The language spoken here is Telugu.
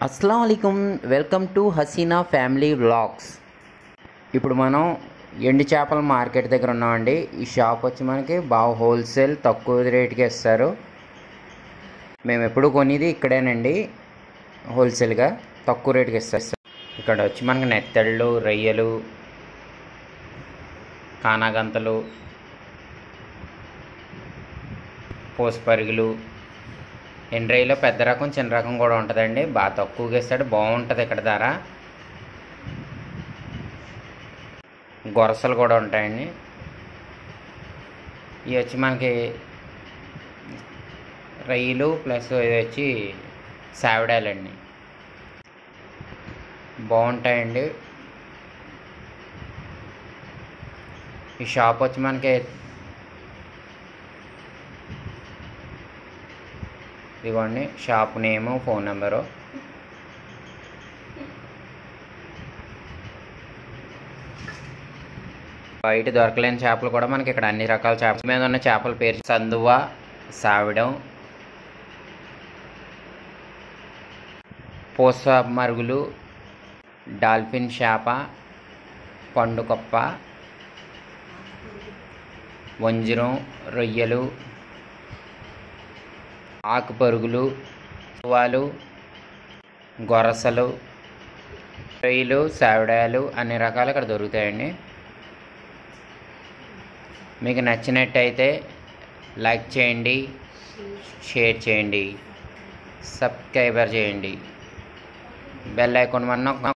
అస్సలం అయికం welcome to Haseena family vlogs ఇప్పుడు మనం ఎండు చేపల మార్కెట్ దగ్గర ఉన్నామండి ఈ షాప్ వచ్చి మనకి బాగా హోల్సేల్ తక్కువ రేటుకి ఇస్తారు మేము ఎప్పుడు కొనేది ఇక్కడేనండి హోల్సేల్గా తక్కువ రేటుకి ఇస్తారు ఇక్కడ వచ్చి మనకి నెత్తళ్ళు రొయ్యలు కానాగంతలు పోసపరుగులు ఎండ్రైలో పెద్ద రకం చిన్న రకం కూడా ఉంటుందండి బాగా తక్కువగా ఇస్తాడు బాగుంటుంది ఇక్కడ ధర గొరసలు కూడా ఉంటాయండి ఇవి వచ్చి మనకి రొయ్యలు ప్లస్ ఇది వచ్చి సావిడాలండి బాగుంటాయండి ఈ షాప్ వచ్చి మనకి ఇదిగోండి షాప్ నేము ఫోన్ నెంబరు బయట దొరకలేని చేపలు కూడా మనకి ఇక్కడ అన్ని రకాల చేపల మీద ఉన్న చేపల పేరు సందువ సావిడం పూస మరుగులు డాల్ఫిన్ చేప పండుకప్ప వంజరం రొయ్యలు ఆకుపరుగులు పువ్వాలు గొరసలు రొయ్యలు సావిడాలు అన్ని రకాలు ఇక్కడ దొరుకుతాయండి మీకు నచ్చినట్టయితే లైక్ చేయండి షేర్ చేయండి సబ్స్క్రైబర్ చేయండి బెల్ ఐకాన్ వన్